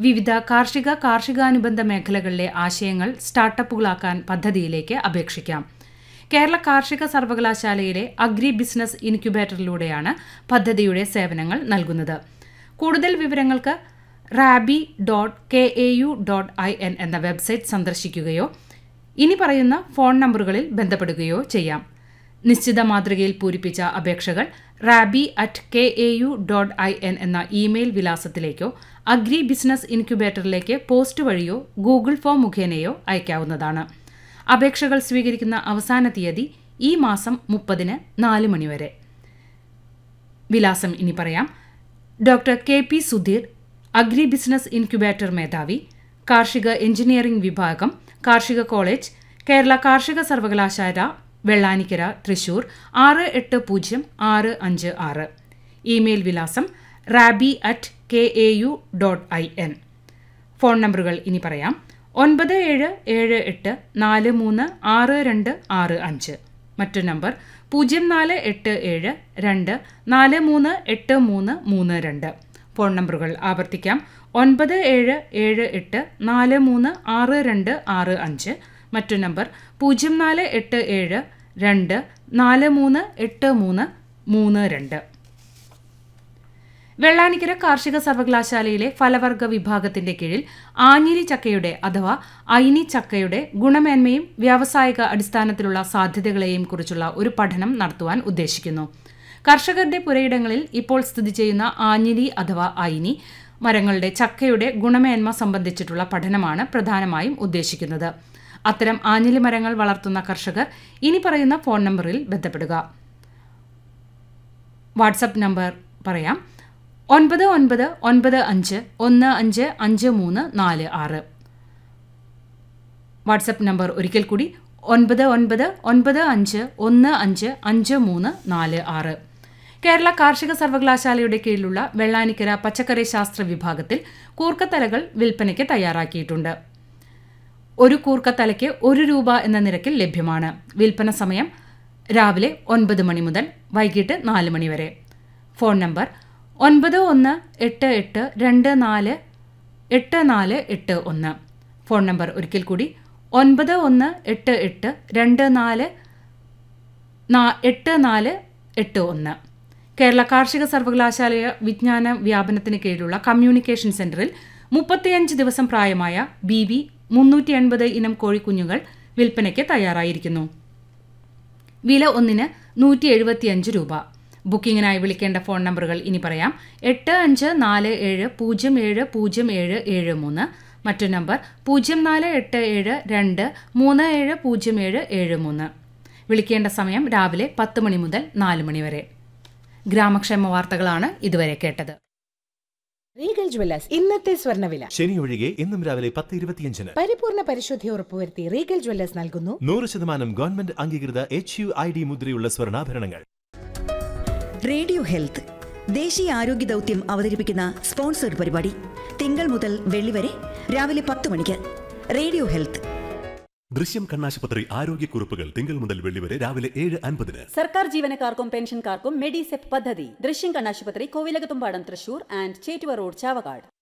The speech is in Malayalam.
വിവിധ കാർഷിക കാർഷികാനുബന്ധ മേഖലകളിലെ ആശയങ്ങൾ സ്റ്റാർട്ടപ്പുകളാക്കാൻ പദ്ധതിയിലേക്ക് അപേക്ഷിക്കാം കേരള കാർഷിക സർവകലാശാലയിലെ അഗ്രി ബിസിനസ് ഇൻക്യുബേറ്ററിലൂടെയാണ് പദ്ധതിയുടെ സേവനങ്ങൾ നൽകുന്നത് കൂടുതൽ വിവരങ്ങൾക്ക് rabi dot K A U dot I N എന്ന വെബ്സൈറ്റ് സന്ദർശിക്കുകയോ ഇനി പറയുന്ന ഫോൺ നമ്പറുകളിൽ ബന്ധപ്പെടുകയോ ചെയ്യാം നിശ്ചിത മാതൃകയിൽ പൂരിപ്പിച്ച അപേക്ഷകൾ rabi at K A U dot I N എന്ന ഇമെയിൽ വിലാസത്തിലേക്കോ അഗ്രി ബിസിനസ് ഇൻക്യുബേറ്ററിലേക്ക് പോസ്റ്റ് വഴിയോ ഗൂഗിൾ ഫോം മുഖേനയോ അയക്കാവുന്നതാണ് അപേക്ഷകൾ സ്വീകരിക്കുന്ന അവസാന തീയതി ഈ മാസം മുപ്പതിന് നാല് മണിവരെ വിലാസം ഇനി പറയാം doctor K P Sudheer agri business incubator മേധാവി കാർഷിക എഞ്ചിനീയറിംഗ് വിഭാഗം കാർഷിക കോളേജ് കേരള കാർഷിക സർവകലാശാല വെള്ളാനിക്കര തൃശൂർ ആറ് എട്ട് പൂജ്യം ആറ് അഞ്ച് ആറ് ഇമെയിൽ വിലാസം rabi at K A U dot I N phone നമ്പറുകൾ ഇനി പറയാം ഒൻപത് ഏഴ് ഏഴ് എട്ട് നാല് മൂന്ന് ആറ് രണ്ട് ആറ് അഞ്ച് മറ്റൊരു നമ്പർ പൂജ്യം നാല് എട്ട് ഏഴ് രണ്ട് നാല് മൂന്ന് എട്ട് മൂന്ന് മൂന്ന് രണ്ട് ഫോൺ നമ്പറുകൾ ആവർത്തിക്കാം ഒൻപത് ഏഴ് ഏഴ് എട്ട് നാല് മൂന്ന് ആറ് രണ്ട് ആറ് അഞ്ച് മറ്റു നമ്പർ പൂജ്യം നാല് എട്ട് ഏഴ് രണ്ട് നാല് മൂന്ന് എട്ട് മൂന്ന് മൂന്ന് രണ്ട് വെള്ളാനിക്കര കാർഷിക സർവകലാശാലയിലെ ഫലവർഗ വിഭാഗത്തിന്റെ കീഴിൽ ആഞ്ഞിലി ചക്കയുടെ അഥവാ ഐനി ചക്കയുടെ ഗുണമേന്മയും വ്യാവസായിക അടിസ്ഥാനത്തിലുള്ള സാധ്യതകളെയും കുറിച്ചുള്ള ഒരു പഠനം നടത്തുവാൻ ഉദ്ദേശിക്കുന്നു കർഷകരുടെ പുരയിടങ്ങളിൽ ഇപ്പോൾ സ്ഥിതി ചെയ്യുന്ന ആഞ്ഞിലി അഥവാ ഐനി മരങ്ങളുടെ ചക്കയുടെ ഗുണമേന്മ സംബന്ധിച്ചിട്ടുള്ള പഠനമാണ് പ്രധാനമായും ഉദ്ദേശിക്കുന്നത് അത്തരം ആഞ്ഞിലി മരങ്ങൾ വളർത്തുന്ന കർഷകർ ഇനി പറയുന്ന ഫോൺ നമ്പറിൽ ബന്ധപ്പെടുക വാട്സപ്പ് നമ്പർ പറയാം ഒൻപത് ഒൻപത് ഒൻപത് അഞ്ച് ഒന്ന് അഞ്ച് അഞ്ച് മൂന്ന് നാല് ആറ് വാട്സപ്പ് നമ്പർ ഒരിക്കൽ കൂടി ഒൻപത് ഒൻപത് ഒൻപത് അഞ്ച് ഒന്ന് അഞ്ച് അഞ്ച് മൂന്ന് നാല് ആറ് കേരള കാർഷിക സർവകലാശാലയുടെ കീഴിലുള്ള വെള്ളാനിക്കര പച്ചക്കറി ശാസ്ത്ര വിഭാഗത്തിൽ കൂർക്കത്തലകൾ വിൽപ്പനയ്ക്ക് തയ്യാറാക്കിയിട്ടുണ്ട് ഒരു കൂർക്കത്തലയ്ക്ക് ഒരു രൂപ എന്ന നിരക്കിൽ ലഭ്യമാണ് വിൽപ്പന സമയം രാവിലെ ഒൻപത് മണി മുതൽ വൈകിട്ട് നാല് മണി വരെ ഫോൺ നമ്പർ ഒൻപത് ഒന്ന് എട്ട് എട്ട് രണ്ട് നാല് എട്ട് നാല് എട്ട് ഒന്ന് ഫോൺ നമ്പർ ഒരിക്കൽ കൂടി ഒൻപത് ഒന്ന് എട്ട് എട്ട് രണ്ട് നാല് നാ- എട്ട് നാല് എട്ട് ഒന്ന് കേരള കാർഷിക സർവകലാശാല വിജ്ഞാന വ്യാപനത്തിന് കീഴിലുള്ള കമ്മ്യൂണിക്കേഷൻ സെന്ററിൽ മുപ്പത്തിയഞ്ച് ദിവസം പ്രായമായ ബി വി മുന്നൂറ്റി എൺപത് ഇനം കോഴിക്കുഞ്ഞുങ്ങൾ വിൽപ്പനയ്ക്ക് തയ്യാറായിരിക്കുന്നു വില ഒന്നിന് നൂറ്റി എഴുപത്തിയഞ്ച് രൂപ ബുക്കിങ്ങിനായി വിളിക്കേണ്ട ഫോൺ നമ്പറുകൾ ഇനി പറയാം എട്ട് അഞ്ച് നാല് ഏഴ് പൂജ്യം ഏഴ് പൂജ്യം ഏഴ് ഏഴ് മൂന്ന് മറ്റു നമ്പർ പൂജ്യം നാല് എട്ട് ഏഴ് രണ്ട് മൂന്ന് ഏഴ് പൂജ്യം ഏഴ് ഏഴ് മൂന്ന് വിളിക്കേണ്ട സമയം രാവിലെ പത്ത് മണി മുതൽ നാല് മണി വരെ ഗ്രാമക്ഷേമ വാർത്തകളാണ് ഇതുവരെ കേട്ടത് റീഗൽ ജ്വല്ലേഴ്സ് ഇന്നത്തെ സ്വർണ്ണവില ശനി ഒഴികെ ഇന്നും രാവിലെ പത്ത് ഇരുപത്തിയഞ്ചിന് പരിപൂർണ പരിശുദ്ധി ഉറപ്പുവരുത്തി റീഗൽ ജ്വല്ലേഴ്സ് നൽകുന്നു നൂറ് ശതമാനം ഗവൺമെന്റ് അംഗീകൃത എച്ച് യു ഐ ഡി മുദ്രയുള്ള സ്വർണ്ണാഭരണങ്ങൾ റേഡിയോ ഹെൽത്ത് ദേശീയ ആരോഗ്യ ദൗത്യം അവതരിപ്പിക്കുന്ന സ്പോൺസർഡ് പരിപാടി തിങ്കൾ മുതൽ വെള്ളി വരെ രാവിലെ പത്ത് മണിക്ക് റേഡിയോ ഹെൽത്ത് ദൃശ്യം കണ്ണാശുപത്രി ആരോഗ്യക്കുറിപ്പുകൾ തിങ്കൾ മുതൽ വെള്ളി വരെ രാവിലെ ഏഴ് അൻപതിന് സർക്കാർ ജീവനക്കാർക്കും പെൻഷൻകാർക്കും മെഡിസെപ് പദ്ധതി ദൃശ്യം കണ്ണാശുപത്രി കോവിലകത്തുംപാടം തൃശൂർ ആൻഡ് ചേറ്റുവ റോഡ് ചാവക്കാട്